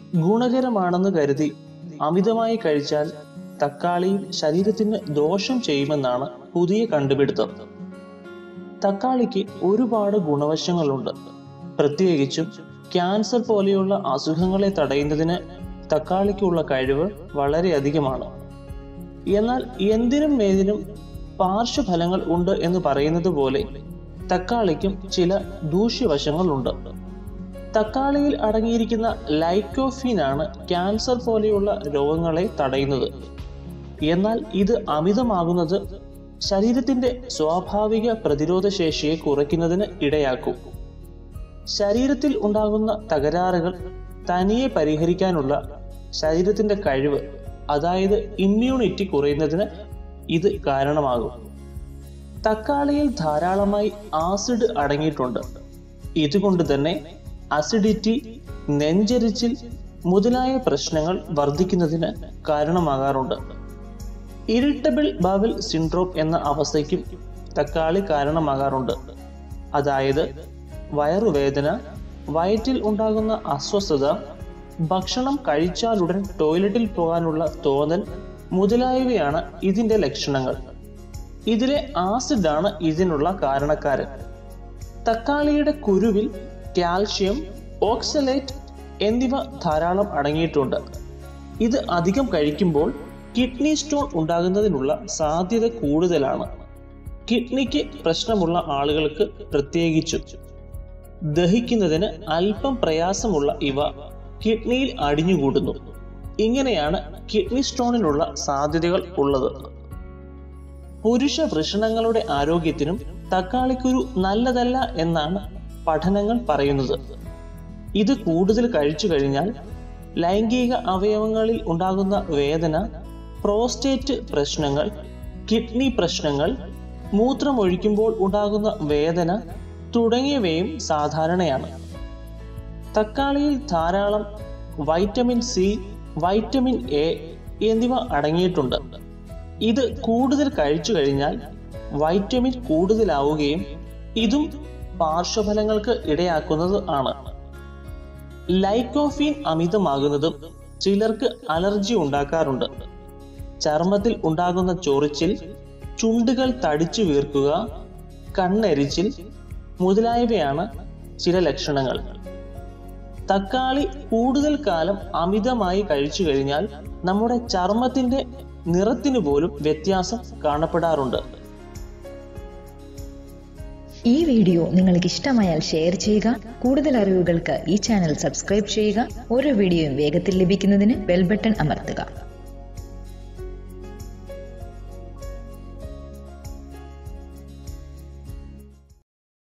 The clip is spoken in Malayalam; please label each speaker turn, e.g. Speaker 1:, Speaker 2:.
Speaker 1: ഗുണകരമാണെന്ന് കരുതി അമിതമായി കഴിച്ചാൽ തക്കാളി ശരീരത്തിന് ദോഷം ചെയ്യുമെന്നാണ് പുതിയ കണ്ടുപിടുത്തം തക്കാളിക്ക് ഒരുപാട് ഗുണവശങ്ങളുണ്ട് പ്രത്യേകിച്ചും ക്യാൻസർ പോലെയുള്ള അസുഖങ്ങളെ തടയുന്നതിന് തക്കാളിക്കുള്ള കഴിവ് വളരെയധികമാണ് എന്നാൽ എന്തിനും ഏതിനും പാർശ്വഫലങ്ങൾ ഉണ്ട് എന്ന് പറയുന്നത് പോലെ തക്കാളിക്കും ചില ദൂഷ്യവശങ്ങളുണ്ട് തക്കാളിയിൽ അടങ്ങിയിരിക്കുന്ന ലൈക്കോഫീൻ ആണ് ക്യാൻസർ പോലെയുള്ള രോഗങ്ങളെ തടയുന്നത് എന്നാൽ ഇത് അമിതമാകുന്നത് ശരീരത്തിന്റെ സ്വാഭാവിക പ്രതിരോധ ശേഷിയെ കുറയ്ക്കുന്നതിന് ഇടയാക്കും ശരീരത്തിൽ ഉണ്ടാകുന്ന തകരാറുകൾ തനിയെ പരിഹരിക്കാനുള്ള ശരീരത്തിന്റെ കഴിവ് അതായത് ഇമ്മ്യൂണിറ്റി കുറയുന്നതിന് ഇത് കാരണമാകും തക്കാളിയിൽ ധാരാളമായി ആസിഡ് അടങ്ങിയിട്ടുണ്ട് ഇതുകൊണ്ട് തന്നെ അസിഡിറ്റി നെഞ്ചരിച്ചിൽ മുതലായ പ്രശ്നങ്ങൾ വർദ്ധിക്കുന്നതിന് കാരണമാകാറുണ്ട് ഇറിറ്റബിൾ ബവൽ സിൻഡ്രോം എന്ന അവസ്ഥയ്ക്കും തക്കാളി കാരണമാകാറുണ്ട് അതായത് വയറുവേദന വയറ്റിൽ ഉണ്ടാകുന്ന അസ്വസ്ഥത ഭക്ഷണം കഴിച്ചാലുടൻ ടോയ്ലറ്റിൽ പോകാനുള്ള തോന്നൽ മുതലായവയാണ് ഇതിന്റെ ലക്ഷണങ്ങൾ ഇതിലെ ആസിഡാണ് ഇതിനുള്ള കാരണക്കാരൻ തക്കാളിയുടെ കുരുവിൽ കാൽഷ്യം ഓക്സലേറ്റ് എന്നിവ ധാരാളം അടങ്ങിയിട്ടുണ്ട് ഇത് അധികം കഴിക്കുമ്പോൾ കിഡ്നി സ്റ്റോൺ ഉണ്ടാകുന്നതിനുള്ള സാധ്യത കൂടുതലാണ് കിഡ്നിക്ക് പ്രശ്നമുള്ള ആളുകൾക്ക് പ്രത്യേകിച്ചും ദഹിക്കുന്നതിന് അല്പം പ്രയാസമുള്ള ഇവ കിഡ്നിയിൽ അടിഞ്ഞുകൂടുന്നു ഇങ്ങനെയാണ് കിഡ്നി സ്റ്റോണിനുള്ള സാധ്യതകൾ ഉള്ളത് പുരുഷ വൃഷണങ്ങളുടെ ആരോഗ്യത്തിനും തക്കാളിക്കുരു നല്ലതല്ല എന്നാണ് പഠനങ്ങൾ പറയുന്നത് ഇത് കൂടുതൽ കഴിച്ചു കഴിഞ്ഞാൽ ലൈംഗിക അവയവങ്ങളിൽ ഉണ്ടാകുന്ന വേദന പ്രോസ്റ്റേറ്റ് പ്രശ്നങ്ങൾ കിഡ്നി പ്രശ്നങ്ങൾ മൂത്രമൊഴിക്കുമ്പോൾ ഉണ്ടാകുന്ന വേദന തുടങ്ങിയവയും സാധാരണയാണ് തക്കാളിയിൽ ധാരാളം വൈറ്റമിൻ സി വൈറ്റമിൻ എ എന്നിവ അടങ്ങിയിട്ടുണ്ട് ഇത് കൂടുതൽ കഴിച്ചു കഴിഞ്ഞാൽ വൈറ്റമിൻ കൂടുതലാവുകയും ഇതും പാർശ്വഫലങ്ങൾക്ക് ഇടയാക്കുന്നത് ആണ് ലൈക്കോഫീൻ അമിതമാകുന്നതും ചിലർക്ക് അലർജി ഉണ്ടാക്കാറുണ്ട് ചർമ്മത്തിൽ ഉണ്ടാകുന്ന ചൊറിച്ചിൽ ചുണ്ടുകൾ തടിച്ചു വീർക്കുക കണ്ണെരിച്ചിൽ മുതലായവയാണ് ചില ലക്ഷണങ്ങൾ തക്കാളി കൂടുതൽ കാലം അമിതമായി കഴിച്ചു കഴിഞ്ഞാൽ നമ്മുടെ ചർമ്മത്തിന്റെ നിറത്തിന് പോലും വ്യത്യാസം കാണപ്പെടാറുണ്ട്
Speaker 2: ഈ വീഡിയോ നിങ്ങൾക്ക് ഇഷ്ടമായാൽ ഷെയർ ചെയ്യുക കൂടുതൽ അറിവുകൾക്ക് ഈ ചാനൽ സബ്സ്ക്രൈബ് ചെയ്യുക ഓരോ വീഡിയോയും വേഗത്തിൽ ലഭിക്കുന്നതിന് ബെൽ ബട്ടൺ അമർത്തുക